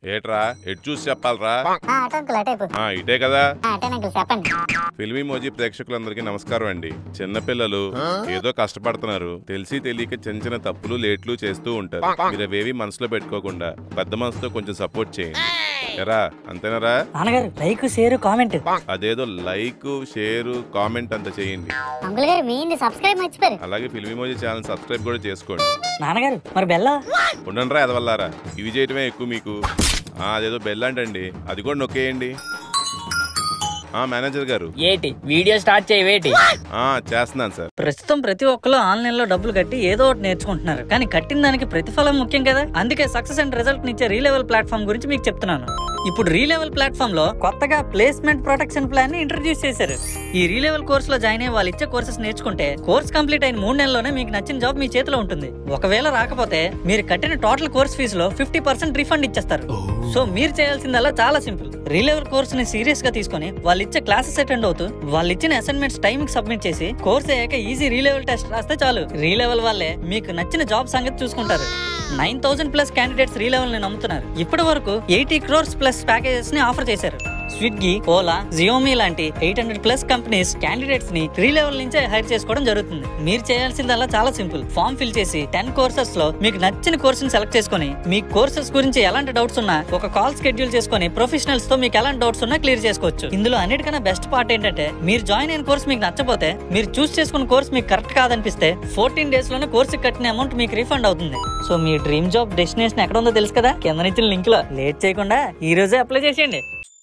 ఏట్రా ఎటు చూసి చెప్పాలరా ఆ, అటు అంకుల్ అటైపు ఆ ఇటే కదా అటేన అంకుల్ చెప్పండి ఫిల్మీ మోజీ ప్రేక్షకులందరికీ నమస్కారం అండి చిన్నపిల్లలు ఏదో కష్టపడుతున్నారు తెలిసి తెలియక చిన్న చిన్న తప్పులు లేట్లు చేస్తూ ఉంటారు మీరు అవేవి మనసులో పెట్టుకోకుండా పెద్ద మనసుతో కొంచెం సపోర్ట్ చేయండి ఎరా అంతేనరా నాన్నగారు లైక్ షేర్ కామెంట్ అదేదో లైక్ షేర్ కామెంట్ అంత చేయండి అంకుల్ గారు మీ సబ్స్క్రైబ్ మర్చిపోయారు అలాగే ఫిల్మీ మోజీ ఛానల్ సబ్స్క్రైబ్ కూడా చేసుకోండి నాన్నగారు మరి బెల్లా ఉండండిరా ఎదవల్లారా ఇవి చేయటమే ఎక్కువ మీకు ఆ, అదేదో బెల్ అంటండి అది కూడా నొక్కేయండి ఆ మేనేజర్ గారు ఏటి వీడియో స్టార్ట్ చేయవేటి ఆ చేస్తున్నాను సార్ ప్రస్తుతం ప్రతి ఒక్కరు ఆన్లైన్ లో డబ్బులు కట్టి ఏదో ఒకటి నేర్చుకుంటున్నారు కానీ కట్టిన దానికి ప్రతిఫలం ముఖ్యం కదా అందుకే సక్సెస్ అండ్ రిజల్ట్ ఇచ్చే రీలెవెల్ ప్లాట్ఫామ్ గురించి మీకు చెప్తున్నాను ఇప్పుడు రీలెవెల్ ప్లాట్ఫామ్ లో కొత్తగా ప్లేస్మెంట్ ప్రొటెక్షన్ ప్లాన్ ని ఇంట్రడ్యూస్ చేశారు ఈ రీలెవెల్ కోర్స్ లో జాయిన్ అయ్యి వాళ్ళు ఇచ్చే కోర్సెస్ నేర్చుకుంటే కోర్స్ కంప్లీట్ అయిన మూడు నెలల్లోనే మీకు నచ్చిన జాబ్ మీ చేతిలో ఉంటుంది ఒకవేళ రాకపోతే మీరు కట్టిన టోటల్ కోర్స్ ఫీజులో ఫిఫ్టీ పర్సెంట్ రిఫండ్ ఇచ్చేస్తారు సో మీరు చేయాల్సిందల్లా చాలా సింపుల్ రీలెవెల్ కోర్స్ ని సీరియస్ గా తీసుకొని వాళ్ళు ఇచ్చే క్లాసెస్ అటెండ్ అవుతూ వాళ్ళు ఇచ్చిన అసైన్మెంట్స్ టైం కి సబ్మిట్ చేసి కోర్స్ అయ్యాక ఈజీ రీలెవెల్ టెస్ట్ రాస్తే చాలు రీలెవెల్ వాళ్ళే మీకు నచ్చిన జాబ్ సంగతి చూసుకుంటారు nine thousand plus candidates Relevel ని నమ్ముతున్నారు ఇప్పటి వరకు ఎయిటీ క్రోర్స్ ప్లస్ ప్యాకేజెస్ ని ఆఫర్ చేశారు స్విగ్గీ ఓలా జియోమీ లాంటి eight hundred plus companies candidates ని త్రీ లెవెల్ నుంచే హైర్ చేసుకోవడం జరుగుతుంది మీరు చేయాల్సిందల్లా చాలా సింపుల్ ఫామ్ ఫిల్ చేసి టెన్ కోర్సెస్ లో మీకు నచ్చిన కోర్స్ ని సెలెక్ట్ చేసుకుని మీ కోర్సెస్ గురించి ఎలాంటి డౌట్స్ ఉన్నా ఒక కాల్ స్కెడ్యూల్ చేసుకుని ప్రొఫెషనల్స్ తో మీకు ఎలాంటి డౌట్స్ ఉన్నా క్లియర్ చేసుకోవచ్చు ఇందులో అన్నిటికన్నా బెస్ట్ పార్ట్ ఏంటంటే మీరు జాయిన్ అయిన కోర్స్ మీకు నచ్చపోతే మీరు చూస్ చేసుకున్న కోర్స్ మీకు కరెక్ట్ కాదనిపిస్తే ఫోర్టీన్ డేస్ లోనే కోర్స్ కట్టిన అమౌంట్ మీకు రీఫండ్ అవుతుంది సో మీ డ్రీమ్ జాబ్ డెస్టినేషన్ ఎక్కడ ఉందో తెలుసు కదా కింద ఇచ్చిన లింక్ లో లేట్ చేయకుండా ఈ రోజే అప్లై చేసేయండి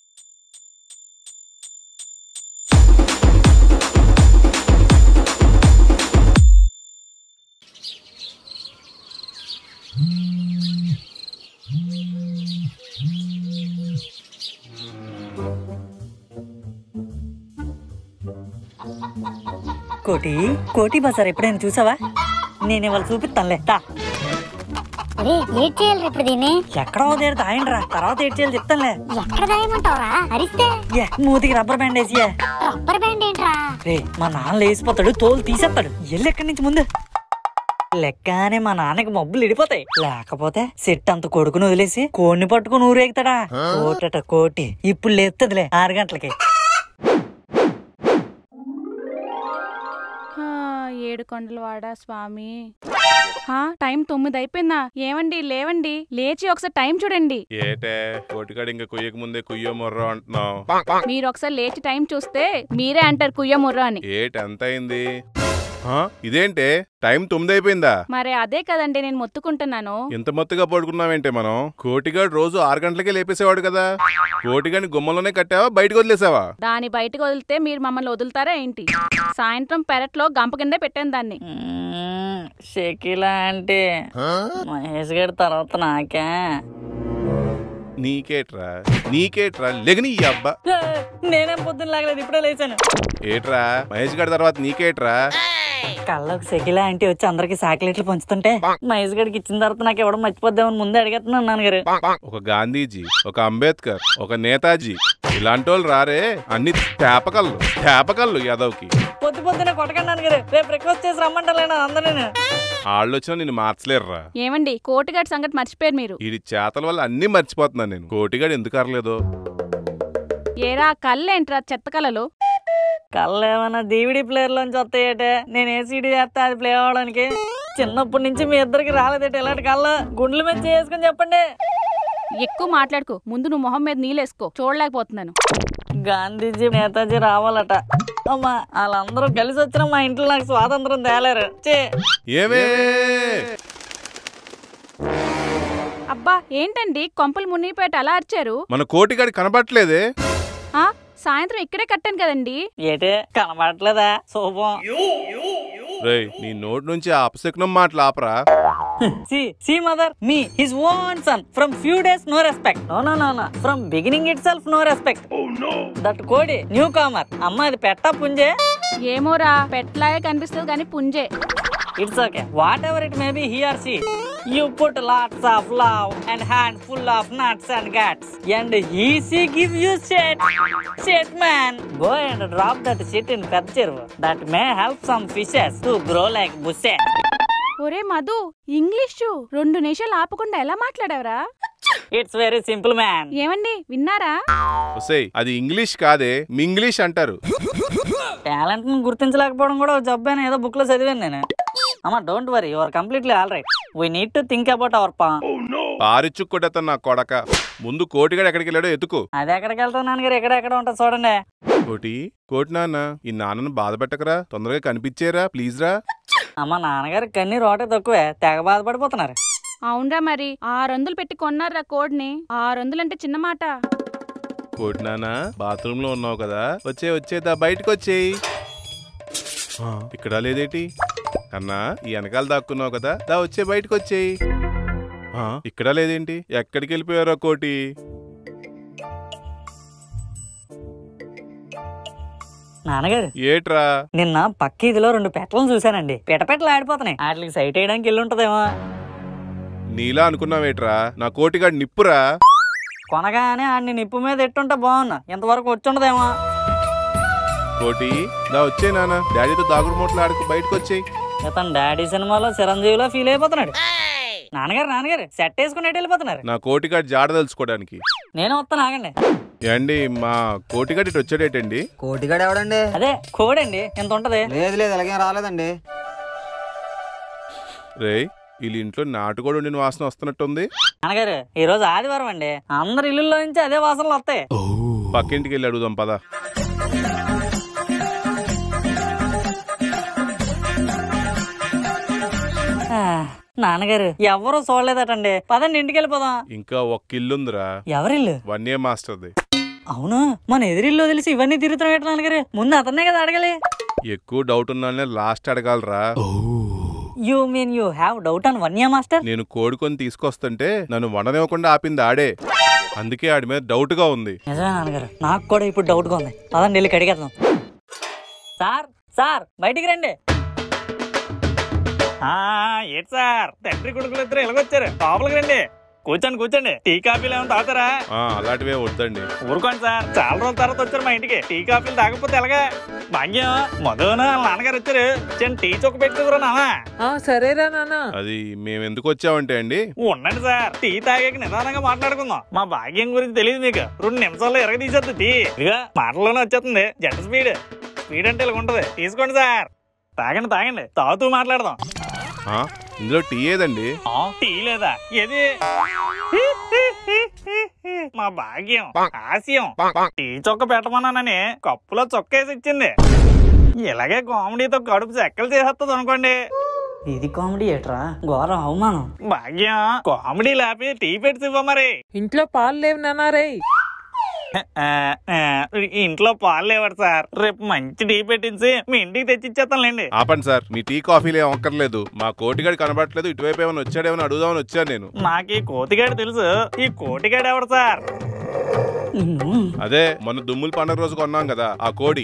కోటి కోటి బజార్ ఎప్పుడైనా చూసావా నేను ఇవాళ చూపిస్తానులే దా అరే లేట్ చేయాలి ఇప్పుడు దీన్ని ఎక్కడో దగ్గర దాయండి రా తర్వాత ఏడ్ చేయాలి చెప్తానులే ఎక్కడ దాయమంటావరా అరిస్తే ఏ మూతికి రబ్బర్ బ్యాండ్ వేసి ఏ. రబ్బర్ బ్యాండ్ ఏంట్రా రే మా నాన్న లేచిపోతాడు తోలు తీసేస్తాడు ఎల్లు ఎక్కడి నుంచి ముందు లెక్కనే మా నాన్నకి మబ్బులు ఇడిపోతాయి లేకపోతే సెట్ అంత కొడుకుని వదిలేసి కోడిని పట్టుకుని ఊరేగుతాడా కోటట కోటి ఇప్పుడు లేపుతుందిలే ఆరు గంటలకి హా, ఏడు కొండలవాడ స్వామి హా, టైం తొమ్మిది అయిపోయిందా ఏమండి లేవండి లేచి ఒకసారి టైం చూడండి ఏటే కోటికాడు ఇంకా కుయ్యక ముందే కుయ్యో మొర్రో అంటున్నావు మీరు ఒకసారి లేచి టైం చూస్తే మీరే అంటారు కుయ్య ముర్ర అని ఏటి ఎంత అయింది ఆ, ఇదేంటే టైం తొమ్మిది అయిపోయిందా మరి అదే కదండి నేను మొత్తుకుంటున్నాను ఇంత మొత్తుగా పడుకున్నావేంటే మనం కోటిగాడు రోజు ఆరు గంటలకే లేపేసేవాడు కదా కోటిగాడిని గుమ్మలోనే కట్టావా బయటకు వదిలేసావా దాని బయటకు వదిలితే మీరు మమ్మల్ని వదులుతారా ఏంటి సాయంత్రం పెరట్లో గంప కిందే పెట్టాను దాన్ని మ్మ్, షకీలా అంటే మహేష్ గారి తర్వాత నాకే నీకేట్రా నీకేట్రా లెగని ఈ అబ్బా ఏ, నేనేం పొద్దున్న లాగలేదు ఇప్పుడే లేచాను ఏట్రా మహేష్ గారి తర్వాత నీకేట్రా కళ్ళకు సెకిలా అంటే వచ్చి అందరికి సాకిలెట్లు పంచుతుంటే మహేష్ గడికి ఇచ్చిన తర్వాత నాకు ఎవడం మర్చిపోద్దామని ముందే అడిగేస్తున్నాను నాన్నగారు ఒక గాంధీజీ ఒక అంబేద్కర్ ఒక నేతాజీ ఇలాంటి వాళ్ళు రారే అన్ని తేపకళ్ళు తేపకళ్ళు యాదవ్కి పొద్దు పొద్దునే కొట్టకండి నాన్నగారు రేపు రిక్వెస్ట్ చేసి రమ్మంటారు అందరూ వాళ్ళు వచ్చినా నిన్ను మార్చలేరురా ఏమండి కోటిగాడి సంగతి మర్చిపోయారు మీరు ఈ చేతల వల్ల అన్ని మర్చిపోతున్నాను నేను కోటిగాడు ఎందుకు అరలేదు ఏరా కళ్ళేంట్రా చెత్త కళలు కళ్ళు ఏమన్నా డివిడి ప్లేయర్ లోంచి వస్తాయటే నేను ఏ సీడీ చేస్తా అది ప్లే అవడానికి చిన్నప్పటి నుంచి మీ ఇద్దరికి రాలేదట ఇలాంటి కళ్ళు గుండ్ల మీద చేసుకుని చెప్పండి ఎక్కువ మాట్లాడుకో ముందు నువ్వు మొహం మీద నీళ్ళేసుకో చూడలేకపోతున్నాను గాంధీజీ నేతాజీ రావాలట అమ్మా వాళ్ళందరూ కలిసి వచ్చిన మా ఇంట్లో నాకు స్వాతంత్రం తేలేరు చే ఏమే అబ్బా ఏంటండి కొంపలు మునిగిపోయేట అలా అరిచారు మన కోటిగాడి కనబట్లేదే ఆ సాయంత్రం ఇక్కడే కట్టాను కదండి ఏటే కనబడట్లేదా శోభం రేయ్ నీ నోటి నుంచి ఆ అపశకునం మాటలు ఆపరా see see mother me his own son from few days no respect no no no no from beginning itself no respect that కోడి న్యూ కామర్ అమ్మ అది పెట్ట పుంజే ఏమోరా పెట్లాగే కనిపిస్తుంది కానీ పుంజే it's okay whatever it may be he or she you put lots of love and handful of nuts and guts and he she give you shit shit man go and drop that shit in పెద్ద చెరువు that may help some fishes to grow like bushes ఒరే Madhu English రెండు నిమిషాలు ఆపకుండా ఎలా మాట్లాడావరా it's very simple man ఏమండి విన్నారా ఒసేయ్ అది ఇంగ్లీష్ కాదే మింగ్లీష్ అంటారు టాలెంట్ ని గుర్తించలేకపోవడం కూడా ఒక జబ్బు అని ఏదో బుక్ లో చదివాను నేను అమ్మా don't worry your completely all right we need to think about our పా పారిచ్చుక్కొట్టేస్తాను నా కొడక ముందు కోటిగాడు ఎక్కడికి వెళ్ళాడో ఎత్తుకో అది ఎక్కడికి వెళ్తాం నాన్నగారు ఎక్కడ ఎక్కడ ఉంటుంది చూడండి కోటి కోటి నాన్న ఈ నాన్నను బాధ పెట్టకరా తొందరగా కనిపించేరా ప్లీజ్ రా అమ్మ నాన్నగారు కన్నీ రోటే తక్కువే తెగ బాధపడిపోతున్నారు అవునరా మరి ఆరు వందలు పెట్టి కొన్నారా కోడ్ని ఆరు వందలు అంటే చిన్న మాట కోటి నాన్న బాత్రూమ్ లో ఉన్నావు కదా వచ్చే వచ్చేదా బయటకు వచ్చేయి ఆ, ఇక్కడ లేదేటి అన్నా ఈ వెనకాల దాక్కున్నావు కదా దా వచ్చే బయటకు వచ్చేయి ఆ, ఇక్కడ లేదేంటి ఎక్కడికి వెళ్ళిపోయారో కోటి నాన్నగారు ఏట్రా నిన్న పక్క ఇదిలో రెండు పెట్టలను చూశానండి పిటపెట్టలు ఆడిపోతున్నాయి వాటికి సైట్ వేయడానికి వెళ్ళి ఉంటదేమో నీలా అనుకున్నావేట్రా నా కోటిగాడు నిప్పురా కొనగానే ఆడిని నిప్పు మీద ఎట్టుంటే బాగున్నా ఇంతవరకు వచ్చుండదేమో కోటి దా వచ్చే నాన్న డాడీతో దాగుడు మూటలు ఆడుకు బయటకు వచ్చేయి ఇతను డాడీ సినిమాలో చిరంజీవిలో ఫీల్ అయిపోతున్నాడు నాన్నగారు నాన్నగారు సెట్ వేసుకుని ఎటు వెళ్ళిపోతున్నారు నా కోటిగాడు జాడ తెలుసుకోవడానికి నేను వస్తాను ఆగండి ఏండి మా కోటిగాడు ఇటు వచ్చాడేటండి కోటిగాడు ఎవడండి అదే కోడండి ఎంత ఉంటది లేదు లేదు అలాగేం రాలేదండి రేయ్ వీళ్ళ ఇంట్లో నాటుకోడు ఉండిన వాసన వస్తున్నట్టుంది నాన్నగారు ఈ రోజు ఆదివారం అండి అందరి ఇల్లుల్లో నుంచి అదే వాసనలు వస్తాయి పక్కింటికి వెళ్ళి అడుగుదాం పద ఆ, నాన్నగారు ఎవరు చూడలేదటండి పదండి ఇంటికి వెళ్ళిపోదాం ఇంకా ఒక్క ఇల్లుందిరా ఎవరిల్లు వన్ ఏ మాస్టర్ది అవును మన ఎదిరిల్లు తెలిసి ఇవన్నీ తిరుగుతున్నాయి నాన్నగారు ముందు అతన్నే కదా అడగాలి ఎక్కువ డౌట్ ఉన్నానే లాస్ట్ అడగాలరా you mean you have doubt on one year master నేను కోడుకొని తీసుకొస్తుంటే నన్ను వండనివ్వకుండా ఆపింది ఆడే అందుకే ఆడి మీద డౌట్ గా ఉంది నిజమే నాన్నగారు నాకు కూడా ఇప్పుడు డౌట్గా ఉంది పదండి వెళ్ళి కడిగేద్దాం సార్ సార్ బయటికి రండి ఏంటి సార్ తండ్రి కొడుకులు ఇద్దరు ఎలాగొచ్చారు లోపలికి రండి కూర్చోండి కూర్చోండి టీ కాఫీలు ఏమైనా తాగుతారా ఆ అలాంటివే వద్దండి ఊరుకోండి సార్ చాలా రోజుల తర్వాత వచ్చారు మా ఇంటికి టీ కాఫీలు తాగకపోతే ఎలాగా భాగ్యం మధున వాళ్ళ నాన్నగారు వచ్చారు చిన్న టీ చొక్క పెట్టుకురా నాన్న ఆ సరేరా నాన్న అది మేము ఎందుకు వచ్చామంటే అండి ఉండండి సార్ టీ తాగాక నిదానంగా మాట్లాడుకుందాం మా భాగ్యం గురించి తెలియదు మీకు రెండు నిమిషాల్లో ఎరగ తీసేద్ది టీ ఇక మాటల్లోనే వచ్చేస్తుంది జంట స్పీడ్ స్పీడ్ అంటే ఇలా ఉంటది తీసుకోండి సార్ తాగండి తాగండి తాగుతూ మాట్లాడదాం ఆ, ఇందులో టీ ఏదండి ఆ, టీ లేదా ఏది మా భాగ్యం ఆశయం టీ చొక్క పెట్టమన్నానని కప్పులో చొక్క వేసి ఇచ్చింది ఇలాగే కామెడీతో కడుపు చెక్కలు చేసేస్తుంది అనుకోండి ఇది కామెడీ ఏట్రా ఘోరం అవమానం భాగ్యం కామెడీ లేపి టీ పెట్టి ఇవ్వ మరి ఇంట్లో పాలు లేవు నాన్న రే ఆ, ఆ, ఇంట్లో పాలు లేవాడు సార్ రేపు మంచి టీ పెట్టించి మీ ఇంటికి తెచ్చిచ్చేస్తానులేండి ఆపండి సార్ మీ టీ కాఫీలు ఏం అక్కర్లేదు మా కోటిగాడు కనబడట్లేదు ఇటువైపు ఏమైనా వచ్చాడేమో అడుగుదామని వచ్చాను నేను నాకు ఈ కోతిగాడు తెలుసు ఈ కోటిగాడు ఎవడు సార్ నిన్ను అదే మొన్న దుమ్ముల పండుగ రోజు కొన్నాం కదా ఆ కోడి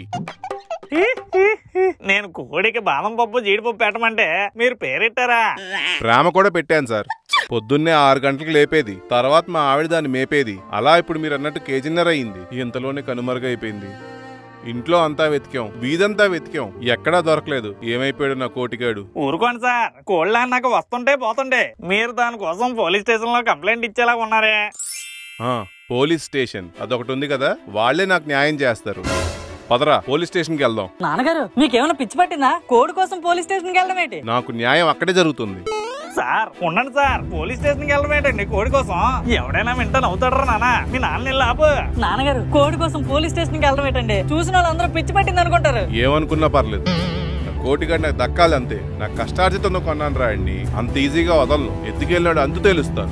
నేను కోడికి బాదం పప్పు జీడిపప్పు పెట్టమంటే మీరు పేరెట్టారా ప్రేమ కూడా పెట్టాను సార్ పొద్దున్నే ఆరు గంటలకు లేపేది తర్వాత మా ఆవిడ దాన్ని మేపేది అలా ఇప్పుడు మీరు అన్నట్టు కేజీన్నర అయింది ఇంతలోనే కనుమరుగైపోయింది ఇంట్లో అంతా వెతికాం వీధంతా వెతికాం ఎక్కడా దొరకలేదు ఏమైపోయాడు నా కోటిగాడు ఊరుకోండి సార్ కోళ్ళ నాకు వస్తుంటే పోతుంటే మీరు దానికోసం పోలీస్ స్టేషన్ లో కంప్లైంట్ ఇచ్చేలా ఉన్నారే ఆ, పోలీస్ స్టేషన్ అదొకటి ఉంది కదా వాళ్ళే నాకు న్యాయం చేస్తారు పదరా పోలీస్ స్టేషన్కి వెళ్దాం నాన్నగారు మీకేమైనా పిచ్చి పట్టిందా కోడి కోసం పోలీస్ స్టేషన్కి వెళ్ళడం ఏంటి నాకు న్యాయం అక్కడే జరుగుతుంది సార్ ఉండండి సార్ పోలీస్ స్టేషన్కి వెళ్ళమేటండి కోడి కోసం ఎవడైనా వింటా నవ్వుతాడరా నాన్న మీ నాన్న వెళ్ళి ఆపు నాన్నగారు కోడి కోసం పోలీస్ స్టేషన్కి వెళ్ళడం ఏంటండి చూసిన వాళ్ళందరూ పిచ్చి పట్టింది అనుకుంటారు ఏమనుకున్నా పర్లేదు నా కోటిగాడు నాకు దక్కాలి అంతే నాకు కష్టార్జితంతో కొన్నాను రా అండి అంత ఈజీగా వదలను ఎత్తుకెళ్ళాడు అంతు తెలుస్తాను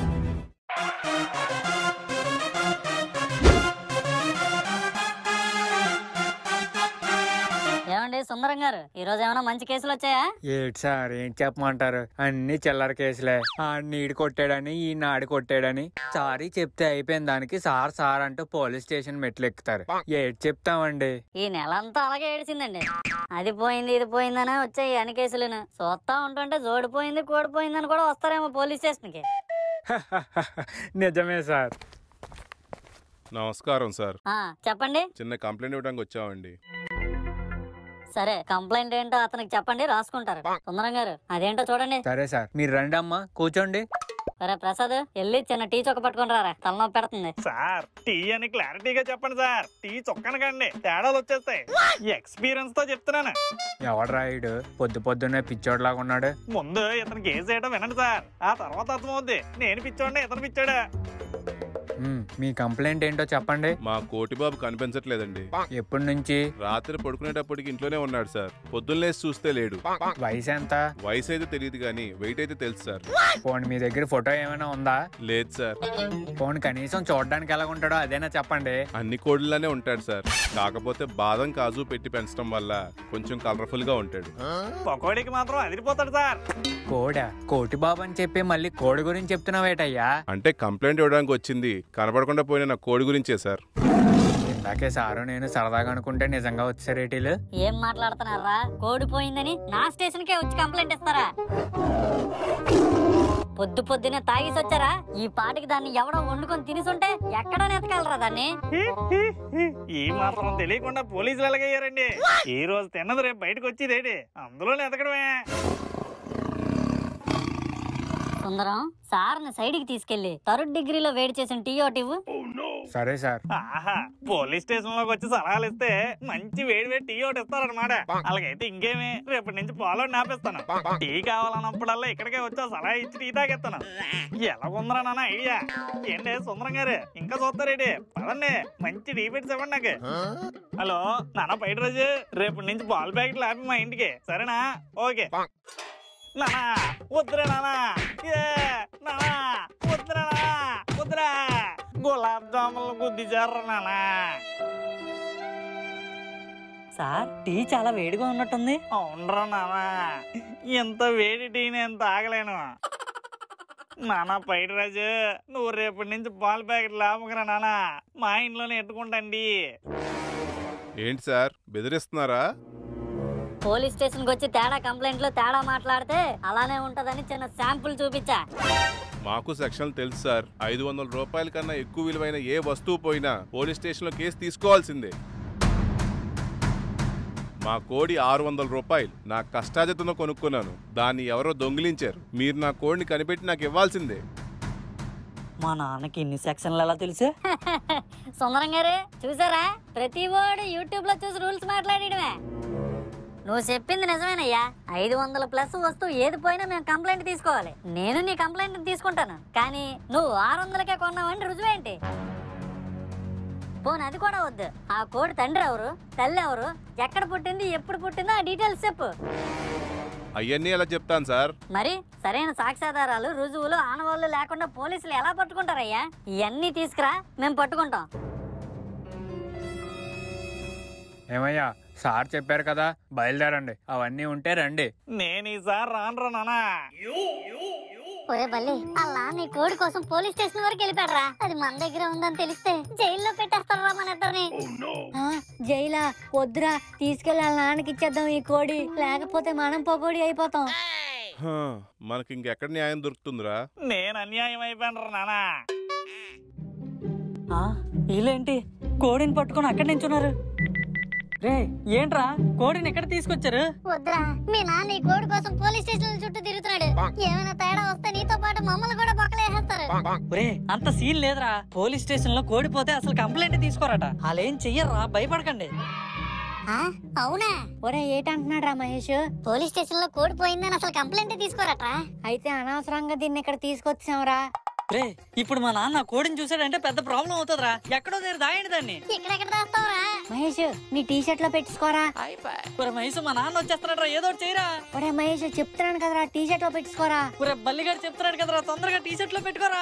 ఏమండి సుందరం గారు ఈ రోజు ఏమైనా మంచి కేసులు వచ్చాయా ఏటి సార్ ఏం చెప్పమంటారు అన్ని చిల్లర కేసులే ఆడిని ఈడు కొట్టాడని ఈ నాడు కొట్టాడని సారీ చెప్తే అయిపోయిన దానికి సార్ సార్ అంటూ పోలీస్ స్టేషన్ మెట్లు ఎక్కుతారు ఏటి చెప్తామండి ఈ నెల అంతా అలాగే ఏడిసిందండి అది పోయింది ఇది పోయిందనే వచ్చాయి అన్ని కేసులను చూస్తా ఉంటుంటే జోడిపోయింది కోడిపోయిందని కూడా వస్తారేమో పోలీస్ స్టేషన్ కి నిజమే సార్ నమస్కారం సార్ ఆ, చెప్పండి చిన్న కంప్లైంట్ ఇవ్వడానికి వచ్చామండి సరే కంప్లైంట్ ఏంటో అతనికి చెప్పండి రాసుకుంటారు సుందరం గారు అదేంటో చూడండి సరే సార్ మీరు రండి అమ్మా కూర్చోండి ఒరే ప్రసాద్ వెళ్ళి చిన్న టీ చొక్క పట్టుకొని రారా తలనొప్పి పెడుతుంది సార్ టీ అని క్లారిటీగా చెప్పండి సార్ టీ చొక్కనకండి తేడాలు వచ్చేస్తాయి ఎక్స్పీరియన్స్ తో చెప్తున్నాను ఎవడు రాయుడు పొద్దు పొద్దున్నే పిచ్చోడ్లాగా ఉన్నాడు ముందు ఇతనికి కేసు వేయడం వినండి సార్ ఆ తర్వాత అర్థమవుద్ది నేను పిచ్చోండి ఇతను పిచ్చాడా మ్, మీ కంప్లైంట్ ఏంటో చెప్పండి మా కోటిబాబు కనిపించట్లేదండి ఎప్పటి నుంచి రాత్రి పడుకునేటప్పటికి ఇంట్లోనే ఉన్నాడు సార్ పొద్దున్నేసి చూస్తే లేడు వయసు ఎంత వయసు అయితే తెలియదు కానీ వెయిట్ అయితే తెలుసు సార్ ఫోన్ మీ దగ్గర ఫోటో ఏమైనా ఉందా లేదు సార్ ఫోన్ కనీసం చూడడానికి ఎలా ఉంటాడో అదేనా చెప్పండి అన్ని కోడిలానే ఉంటాడు సార్ కాకపోతే బాదం కాజు పెట్టి పెంచడం వల్ల కొంచెం కలర్ఫుల్ గా ఉంటాడు పకోడీకి మాత్రం అదిరిపోతాడు సార్ కోడా కోటి బాబు అని చెప్పి మళ్ళీ కోడి గురించి చెప్తున్నావేటయ్యా అంటే కంప్లైంట్ ఇవ్వడానికి వచ్చింది కనపడకుండా పోయిన నా కోడి గురించే సార్ ఇందాకే సారు నేను సరదాగా అనుకుంటే నిజంగా వచ్చారేటీలు ఏం మాట్లాడుతున్నారా కోడి పోయిందని నా స్టేషన్ కే వచ్చి కంప్లైంట్ ఇస్తారా పొద్దు పొద్దునే తాగేసి వచ్చారా ఈ పాటికి దాన్ని ఎవడో వండుకొని తినిసుంటే ఎక్కడ నెతకాలరా దాన్ని ఈ మాత్రం తెలియకుండా పోలీసులు ఎలాగయ్యారండి ఈ రోజు తిన్నది రేపు బయటకు వచ్చేదేటి అందులో ఎతకడమే సుందరం సార్ని సైడ్కి తీసుకెళ్లి థర్డ్ డిగ్రీలో వేడి చేసిన టీ ఒకటి ఇవ్వు సరే సార్ ఆహా పోలీస్ స్టేషన్ లోకి వచ్చి సలహాలు ఇస్తే మంచి వేడి వేడి టీ ఒకటి ఇస్తారనమాట అలాగైతే ఇంకేమి రేపటి నుంచి పాలో నాపేస్తాను టీ కావాలన్నప్పుడల్లా ఇక్కడికే వచ్చా సలహా ఇచ్చి టీ తాగేస్తాను ఎలా ఉందరా నాన్న ఐడియా ఏంటి సుందరం గారు ఇంకా చూస్తారేటి పదండి మంచి టీ పెట్టి ఇవ్వండి నాకు హలో నాన్న బయట రోజు రేపటి నుంచి పాలు ప్యాకెట్లు ఆపి మా ఇంటికి సరేనా ఓకే నానా వద్దురా నానా ఏ నానా వద్దురా నానా వద్దురా గులాబ్ జాములు బుద్ధి జర్ర నానా సార్ టీ చాలా వేడిగా ఉన్నట్టుంది అవునరా నానా ఎంత వేడి టీ నేను తాగలేను నానా పైట రాజు నువ్వు రేపటి నుంచి పాలు ప్యాకెట్ లాపకరా నానా మా ఇంట్లోనే ఎట్టుకుంటండి ఏంటి సార్ బెదిరిస్తున్నారా పోలీస్ స్టేషన్ కి వచ్చి తేడా కంప్లైంట్ లో తేడా మాట్లాడితే అలానే ఉంటదని చిన్న శాంపుల్ చూపించా మాకు సెక్షన్లు తెలుసు సార్ ఐదు వందల రూపాయల కన్నా ఎక్కువ విలువైన ఏ వస్తువు పోయినా పోలీస్ స్టేషన్లో కేసు తీసుకోవాల్సిందే మా కోడి ఆరు వందల రూపాయలు నా కష్టాజతంతో కొనుక్కున్నాను దాన్ని ఎవరో దొంగిలించారు మీరు నా కోడిని కనిపెట్టి నాకు ఇవ్వాల్సిందే మా నాన్నకి ఇన్ని సెక్షన్లు ఎలా తెలుసు సుందరం గారు చూసారా ప్రతి వాడు యూట్యూబ్ లో చూసి రూల్స్ మాట్లాడడమే నువ్వు చెప్పింది నిజమేనయ్యా ఐదు వందల ప్లస్ వస్తువు ఏది పోయినా మేము కంప్లైంట్ తీసుకోవాలి నేను నీ కంప్లైంట్ తీసుకుంటాను కానీ నువ్వు ఆరు వందలకే కొన్నావని రుజువేంటి పోనీ అది కూడా వద్దు ఆ కోడి తండ్రి ఎవరు తల్లి ఎవరు ఎక్కడ పుట్టింది ఎప్పుడు పుట్టిందో ఆ డీటెయిల్స్ చెప్పు అవన్నీ ఎలా చెప్తాను సార్ మరి సరైన సాక్ష్యాధారాలు రుజువులు ఆనవాళ్ళు లేకుండా పోలీసులు ఎలా పట్టుకుంటారయ్యా ఇవన్నీ తీసుకురా మేము పట్టుకుంటాం ఏమయ్యా సార్ చెప్పారు కదా బయలుదేరండి అవన్నీ ఉంటే రండి నేను ఈసారి రానురా నానా ఒరే బల్లి అలా నీ కోడి కోసం పోలీస్ స్టేషన్ వరకు వెళ్ళిపోయారా అది మన దగ్గర ఉందని తెలిస్తే జైల్లో పెట్టేస్తారా మన ఇద్దరిని జైలా వద్దురా తీసుకెళ్ళి వాళ్ళ నాన్నకి ఇచ్చేద్దాం ఈ కోడి లేకపోతే మనం పొగోడి అయిపోతాం హా, మనకి ఇంకెక్కడ న్యాయం దొరుకుతుందిరా నేను అన్యాయం అయిపోయినరా నానా ఆ, వీళ్ళేంటి కోడిని పట్టుకొని అక్కడి నించున్నారు రే ఏంట్రా కోడిని ఎక్కడ తీసుకొచ్చారు వద్దురా మీ నాన్న ఈ కోడి కోసం పోలీస్ స్టేషన్ చుట్టూ తిరుగుతున్నాడు ఏమైనా తేడా వస్తే నీతో పాటు మమ్మల్ని కూడా బొక్కలేసేస్తారు ఒరే అంత సీన్ లేదురా పోలీస్ స్టేషన్ లో కోడి పోతే అసలు కంప్లైంట్ తీసుకోరట వాళ్ళేం చెయ్యర్రా భయపడకండి ఆ, అవునా ఒరే ఏటంటున్నాడు రా మహేష్ పోలీస్ స్టేషన్ లో కోడి పోయిందని అసలు కంప్లైంట్ తీసుకోరట్రా అయితే అనవసరంగా దీన్ని ఇక్కడ తీసుకొచ్చాంరా రే ఇప్పుడు మా నాన్న కోడిని చూసాడంటే పెద్ద ప్రాబ్లం అవుతుందిరా ఎక్కడో దగ్గర దాయండి దాన్ని ఇక్కడెక్కడ దాస్తావురా మహేష్ నీ టీ షర్ట్ లో పెట్టుకోరా ఒరే మహేష్ మా నాన్న వచ్చేస్తున్నాడు ఏదో ఒకటి చేయరా ఒరే మహేష్ చెప్తున్నాను కదరా టీ షర్ట్ లో పెట్టుకోరా ఒరే బల్లిగారు చెప్తున్నాడు కదరా తొందరగా టీ షర్ట్ లో పెట్టుకోరా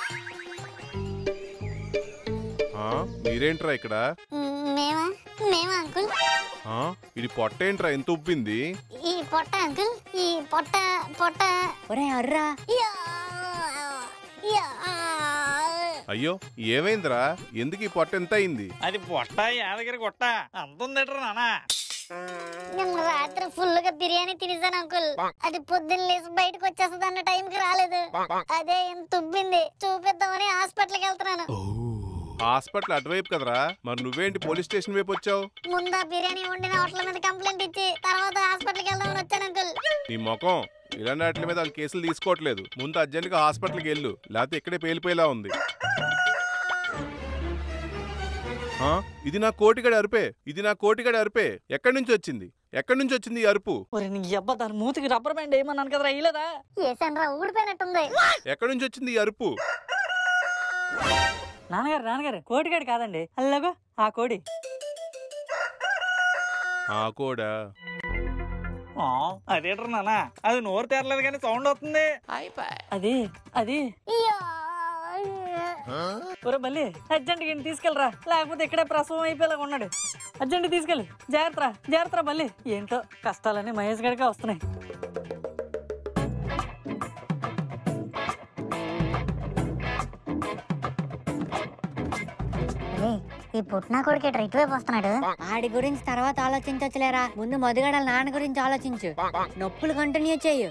ఆ, మీరేంట్రా ఇక్కడ మ్, మేమా మేమా అంకుల్ ఆ, ఇది పొట్ట ఏంట్రా ఎంత ఉబ్బింది ఈ పొట్ట అంకుల్ ఈ పొట్ట పొట్ట ఒరే అర్రా యా, యా. అయ్యో ఏమైందిరా ఎందుకు ఈ పొట్ట ఎంత అయింది అది పొట్ట యాదగిరి కొట్ట అంతుందట్రా నానా నిన్న రాత్రి ఫుల్ గా బిర్యానీ తినేసాను అంకుల్ అది పొద్దున్న లేచి బయటకు వచ్చేస్తుంది అన్న టైం కి రాలేదు అదే ఎంత ఉబ్బింది చూపిద్దామని హాస్పిటల్ కి వెళ్తున్నాను హాస్పిటల్ అటువైపు కదరా మరి నువ్వేంటి పోలీస్ స్టేషన్ వైపు వచ్చావు ముందా బిర్యానీ వండిన హోటల్ మీద కంప్లైంట్ ఇచ్చి తర్వాత హాస్పిటల్కి వెళ్దామని వచ్చాను అంకుల్ నీ ముఖం ఇలాంటి వాటి మీద వాళ్ళు కేసులు తీసుకోవట్లేదు ముందు అర్జెంట్గా హాస్పిటల్కి వెళ్ళు లేకపోతే ఇక్కడే పేలిపోయేలా ఉంది ఆ? ఇది నా కోటిగడి అరుపే ఇది నా కోటిగడి అరుపే ఎక్కడి నుంచి వచ్చింది ఎక్కడి నుంచి వచ్చింది ఈ అరుపు ఒరే నీ అబ్బా దాని మూతికి రబ్బర్ బ్యాండ్ ఏమన్నాను కదరా ఇలేదా ఏసన్రా ఊడిపోయినట్టుంది ఎక్కడి నుంచి వచ్చింది ఈ అరుపు నాన్నగారు నాన్నగారు కోటిగాడు కాదండి అల్లగో ఆ కోడి ఆ కూడా అదేంటారు నాన్న అది నోరు తెరలేదు కానీ సౌండ్ వస్తుంది అది అది ఒరే బల్లి అర్జెంట్ గా తీసుకెళ్ళరా లేకపోతే ఇక్కడే ప్రసవం అయిపోయేలాగా ఉన్నాడు అర్జెంట్ తీసుకెళ్ళి జాగ్రత్త జాగ్రత్త బల్లి ఏంటో కష్టాలన్నీ మహేష్ గడికే వస్తున్నాయి ఈ పుట్టిన కొడుకు ఇటు ఇటువైపు వస్తున్నాడు ఆడి గురించి తర్వాత ఆలోచించచ్చులేరా ముందు మధుగడల నాన్న గురించి ఆలోచించు నొప్పులు కంటిన్యూ చేయు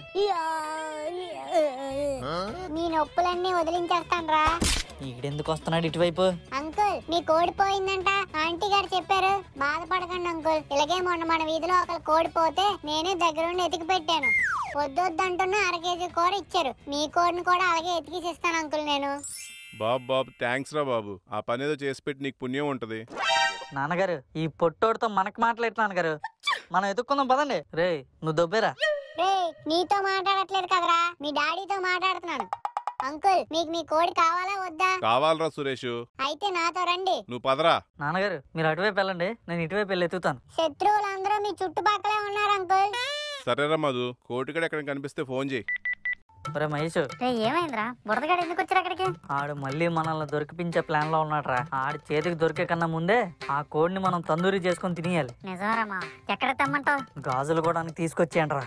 మీ నొప్పులన్నీ వదిలించేస్తాను ఈడెందుకు వస్తున్నాడు ఇటువైపు అంకుల్ మీ కోడి పోయిందంట ఆంటీ గారు చెప్పారు బాధపడకండి అంకుల్ ఇలాగే మొన్న మన వీధిలో ఒకరు కోడి పోతే నేనే దగ్గరుండి ఎతికి పెట్టాను వద్దొద్దంటున్నా అర కేజీ కూర ఇచ్చారు మీ కోడిని కూడా అలాగే ఎతికిసిస్తాను అంకుల్ నేను బాబు బాబు థ్యాంక్స్ రా బాబు ఆ పని ఏదో చేసి పెట్టి నీకు పుణ్యం ఉంటది నాన్నగారు ఈ పొట్టోడితో మనకు మాట్లాడేట్లా నాన్నగారు మనం ఎదుక్కుందాం పదండి రే నువ్వు దొబ్బేరా రే నీతో మాట్లాడట్లేదు కదరా మీ డాడీతో మాట్లాడుతున్నాను అంకుల్ మీకు మీ కోడి కావాలా వద్దా కావాలరా సురేష్ అయితే నాతో రండి నువ్వు పదరా నాన్నగారు మీరు అటువైపు వెళ్ళండి నేను ఇటువైపు వెళ్ళి ఎత్తుతాను శత్రువులందరూ మీ చుట్టుపక్కలే ఉన్నారు అంకుల్ సరేరా మధు కోటికడ ఎక్కడ కనిపిస్తే ఫోన్ చేయి ఒరే మహేష్ రే ఏమైందిరా బుడదగాడు ఎందుకు వచ్చారు అక్కడికి ఆడు మళ్ళీ మనల్ని దొరికిపించే ప్లాన్ లో ఉన్నాడ్రా ఆడి చేతికి దొరికే కన్నా ముందే ఆ కోడిని మనం తందూరి చేసుకొని తినేయాలి నిజమరా మా ఎక్కడ తెమ్మంటావు గాజులు కూడా తీసుకొచ్చేయండిరా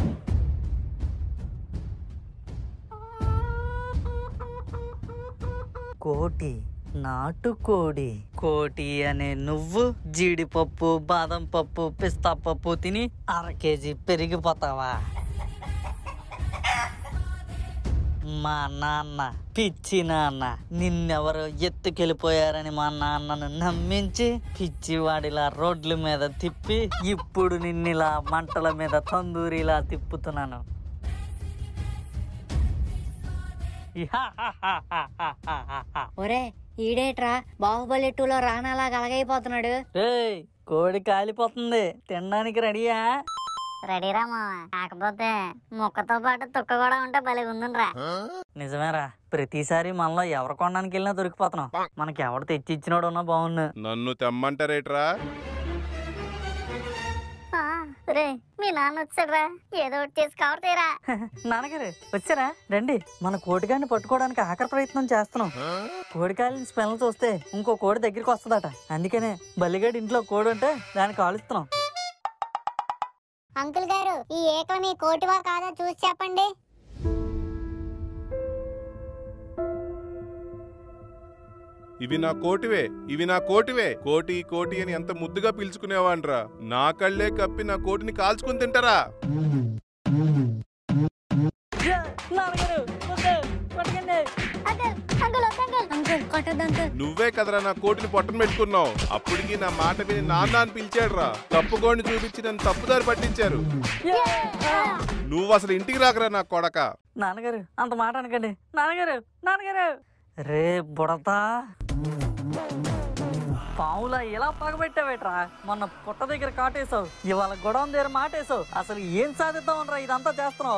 కోటి నాటుకోడి కోటి అనే నువ్వు జీడిపప్పు బాదం పప్పు పిస్తా పప్పు తిని అర కేజీ పెరిగిపోతావా మా నాన్న పిచ్చి నాన్న నిన్నెవరో ఎత్తుకెళ్ళిపోయారని మా నాన్నను నమ్మించి పిచ్చివాడిలా రోడ్ల మీద తిప్పి ఇప్పుడు నిన్నిలా మంటల మీద తందూరిలా తిప్పుతున్నాను ఒరే ఈడేట్రా బాహుబలి టూలో రానాలాగా అలగైపోతున్నాడు రేయ్ కోడి కాలిపోతుంది తినడానికి రెడీయా రెడీరా మామ కాకపోతే ముక్కతో పాటు తుక్క కూడా ఉంటే భలే ఉందిరా నిజమేరా ప్రతిసారి మనలో ఎవరు కొనడానికి వెళ్ళినా దొరికిపోతున్నాం మనకి ఎవడు తెచ్చి ఇచ్చినోడు ఉన్నా బాగుండు నన్ను తెమ్మంటారేట్రా రే మీ నాన్న వచ్చాడురా ఏదో ఒకటి చేసి కవర్ తీరా నాన్నగారు వచ్చారా రండి మన కోడిగాన్ని పట్టుకోవడానికి ఆఖరి ప్రయత్నం చేస్తున్నాం కోడికాయలని స్మెల్ చూస్తే ఇంకో కోడి దగ్గరికి వస్తుందట అందుకనే బల్లిగాడి ఇంట్లో కోడి ఉంటే దాన్ని కాలుస్తున్నాం అంకుల్ గారు ఈ ఏకలు మీ కోటివా కాదో చూసి చెప్పండి ఇవి నా కోటివే ఇవి నా కోటివే కోటి కోటి అని ఎంత ముద్దుగా పిలుచుకునేవాన్రా నా కళ్ళే కప్పి నా కోటిని కాల్చుకుని తింటారా నాన్నగారు వద్దు, పట్టుకోండి. అంకుల్ అంకుల్ అంకుల్ కొట్టద్దు అంకుల్ నువ్వే కదరా నా కోటిని పొట్టన పెట్టుకున్నావు అప్పటికి నా మాట విని నాన్న అని పిలిచాడురా తప్పుకోండి చూపించి నన్ను తప్పుదారి పట్టించారు నువ్వు అసలు ఇంటికి రాకరా నా కొడక నాన్నగారు అంత మాట అనకండి నాన్నగారు నాన్నగారు రే బుడతా పావులా ఎలా పగబెట్టావేట్రా మొన్న పుట్ట దగ్గర కాటేసావు ఇవాళ గొడవ దగ్గర మాటేసావు అసలు ఏం సాధిద్దామనరా ఇదంతా చేస్తున్నావు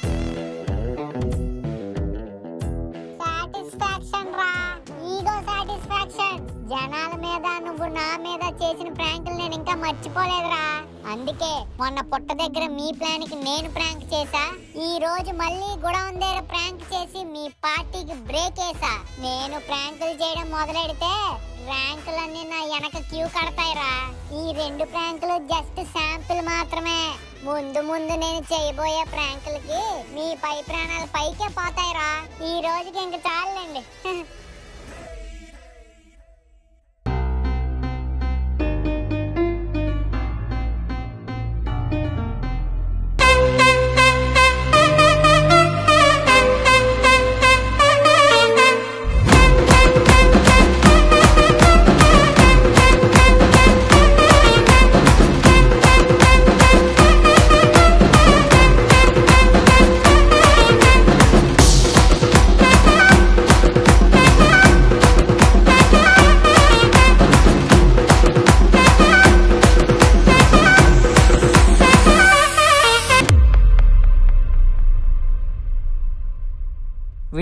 సాటిస్ఫాక్షన్ రా ఈగో సాటిస్ఫాక్షన్ జనాల మీద నువ్వు నా మీద చేసిన ప్రాంకులు నేను ఇంకా మర్చిపోలేదురా అందుకే మొన్న పుట్ట దగ్గర మీ ప్లాన్ కి నేను ప్రాంక్ చేసా ఈ రోజు మళ్ళీ గుడౌన్ దగ్గర ప్రాంక్ చేసి మీ పార్టీకి బ్రేక్ వేసా నేను ప్రాంకులు చేయడం మొదలెడితే ర్యాంకులన్నీ నా వెనక క్యూ కడతాయిరా ఈ రెండు ప్రాంకులు జస్ట్ శాంపుల్ మాత్రమే ముందు ముందు నేను చేయబోయే ప్రాంకులకి మీ పై ప్రాణాలు పైకే పోతాయిరా ఈ రోజుకి ఇంక చాలండి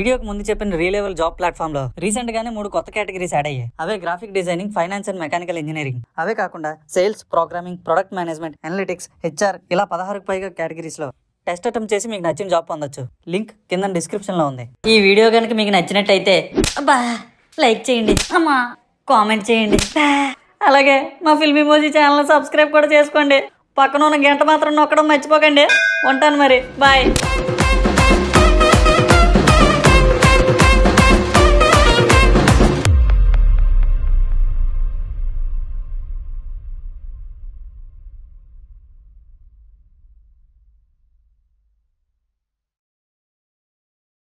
వీడియోకి ముందు చెప్పిన రీలెవెల్ జాబ్ ప్లాట్ఫామ్ లో రీసెంట్ గానే మూడు కొత్త కేటగిరీస్ యాడ్ అయ్యాయి అవే graphic designing finance and mechanical engineering అవే కాకుండా sales programming product management analytics HR ఇలా పదహారుకు పైగా కేటగిరీస్ లో టెస్ట్ అటెంప్ట్ చేసి మీకు నచ్చిన జాబ్ పొందొచ్చు లింక్ కింద డిస్క్రిప్షన్ లో ఉంది ఈ వీడియో కనుక మీకు నచ్చినట్టయితే అబ్బా లైక్ చేయండి అమ్మా కామెంట్ చేయండి బా. అలాగే మా ఫిల్మీ మోజీ ఛానల్ సబ్స్క్రైబ్ కూడా చేసుకోండి పక్కన ఉన్న గంట మాత్రం నొక్కడం మర్చిపోకండి ఉంటాను మరి బాయ్